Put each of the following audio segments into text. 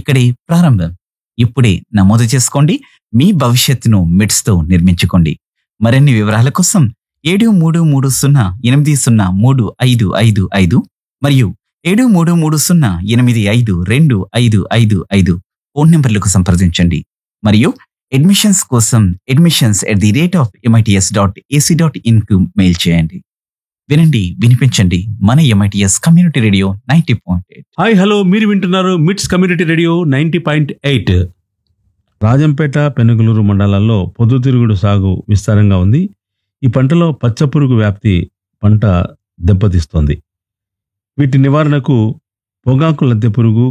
ఇక్కడే ప్రారంభం ఇప్పుడే నమోదు చేసుకోండి మీ భవిష్యత్తును మిడ్స్ తో నిర్మించుకోండి మరిన్ని వివరాల కోసం ఏడు మూడు మూడు సున్నా ఎనిమిది సున్నా మూడు ఐదు ఐదు ఐదు మరియు ఏడు మూడు మూడు సున్నా ఎనిమిది ఐదు రెండు ఐదు ఐదు ఐదు ఫోన్ నెంబర్లకు సంప్రదించండి మరియు అడ్మిషన్స్ కోసం admissions at the rate of M I T S dot A C dot ఇన్కు మెయిల్ చేయండి వినండి వినిపించండి మన M I T S community radio ninety point eight hi hello మీరు వింటున్నారు MITS community radio ninety point eight Rajampet Penuguluru మండలాల్లో పొద్దుతిరుగుడు సాగు విస్తారంగా ఉంది ఈ పంటలో పచ్చపురుగు వ్యాప్తి పంట దెబ్బతీస్తోంది వీటి నివారణకు పొగాకు లద్దె పురుగు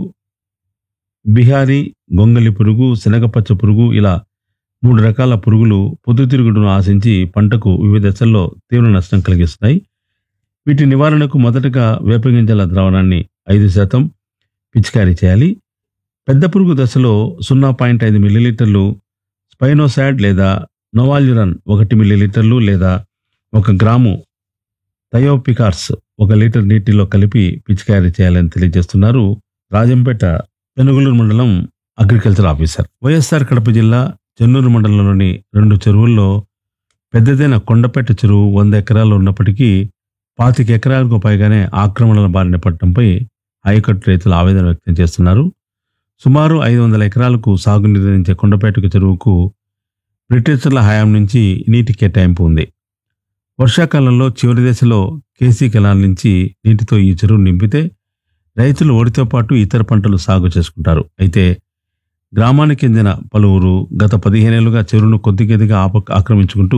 బిహారీ గొంగలి పురుగు శనగపచ్చ పురుగు ఇలా మూడు రకాల పురుగులు పొద్దుతిరుగుడును ఆశించి పంటకు వివిధ దశల్లో తీవ్ర నష్టం కలిగిస్తున్నాయి వీటి నివారణకు మొదటగా వేపగింజల ద్రావణాన్ని ఐదు శాతం పిచికారీ చేయాలి పెద్ద పురుగు దశలో సున్నా పాయింట్ ఐదు మిల్లీలీటర్లు స్పైనోసాడ్ లేదా నోవాల్యురన్ ఒకటి మిల్లీలీటర్లు లేదా ఒక గ్రాము థయోపికార్స్ ఒక లీటర్ నీటిలో కలిపి పిచికారీ చేయాలని తెలియజేస్తున్నారు రాజంపేట పెనుగులూరు మండలం అగ్రికల్చర్ ఆఫీసర్ వైఎస్ఆర్ కడప జిల్లా చెన్నూరు మండలంలోని రెండు చెరువుల్లో పెద్దదైన కొండపేట చెరువు వంద ఎకరాలు ఉన్నప్పటికీ పాతిక ఎకరాలకు పైగానే ఆక్రమణల బారిన పడటంపై ఆయకట్టు రైతులు ఆవేదన వ్యక్తం చేస్తున్నారు సుమారు ఐదు వందల ఎకరాలకు సాగునీరు అందించే కొండపేట చెరువుకు బ్రిటిషర్ల హయాం నుంచి నీటి కేటాయింపు ఉంది వర్షాకాలంలో చివరి దశలో కేసీ కెనాల్ నుంచి నీటితో ఈ చెరువు నింపితే రైతులు ఒడితో పాటు ఇతర పంటలు సాగు చేసుకుంటారు అయితే గ్రామానికి చెందిన పలువురు గత పదిహేనేళ్లుగా చెరువును కొద్ది కొద్దిగా ఆప ఆక్రమించుకుంటూ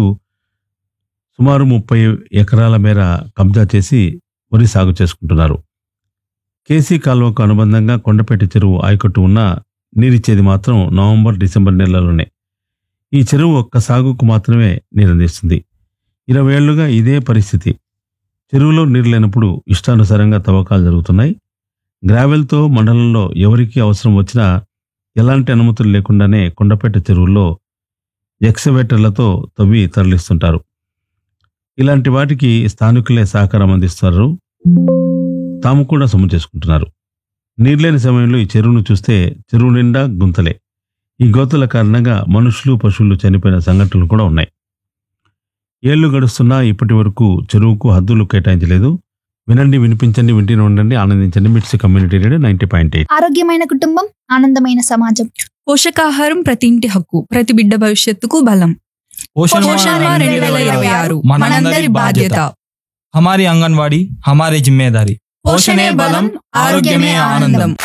సుమారు ముప్పై ఎకరాల మేర కబ్జా చేసి వరి సాగు చేసుకుంటున్నారు కేసీ కాలువకు అనుబంధంగా కొండపేట చెరువు ఆయకట్టు ఉన్న నీరిచ్చేది మాత్రం నవంబర్ డిసెంబర్ నెలలోనే ఈ చెరువు ఒక్క సాగుకు మాత్రమే నీరందిస్తుంది ఇరవై ఏళ్లుగా ఇదే పరిస్థితి చెరువులో నీరు లేనప్పుడు ఇష్టానుసారంగా తవ్వకాలు జరుగుతున్నాయి గ్రావెల్తో మండలంలో ఎవరికి అవసరం వచ్చినా ఎలాంటి అనుమతులు లేకుండానే కొండపేట చెరువుల్లో ఎక్సవేటర్లతో తవ్వి తరలిస్తుంటారు ఇలాంటి వాటికి స్థానికులే సహకారం అందిస్తారు తాము కూడా సొమ్ము చేసుకుంటున్నారు నీరులేని సమయంలో ఈ చెరువును చూస్తే చెరువు నిండా గుంతలే ఈ గోతుల కారణంగా మనుషులు పశువులు చనిపోయిన సంఘటనలు కూడా ఉన్నాయి ఏళ్లు గడుస్తున్నా ఇప్పటి వరకు చెరువుకు హద్దులు కేటాయించలేదు వినండి వినిపించండి వింటూనే ఉండండి ఆనందించండి MITS community radio ninety point eight ఆరోగ్యమైన కుటుంబం ఆనందమైన సమాజం పోషకాహారం ప్రతి ఇంటి హక్కు ప్రతి బిడ్డ భవిష్యత్తుకు బలం पोषण పోషణ माह రెండు వేల ఇరవై ఆరు మనందరి బాధ్యత हमारी आंगनवाड़ी हमारी जिम्मेदारी పోషణే బలం ఆరోగ్యమే ఆనందం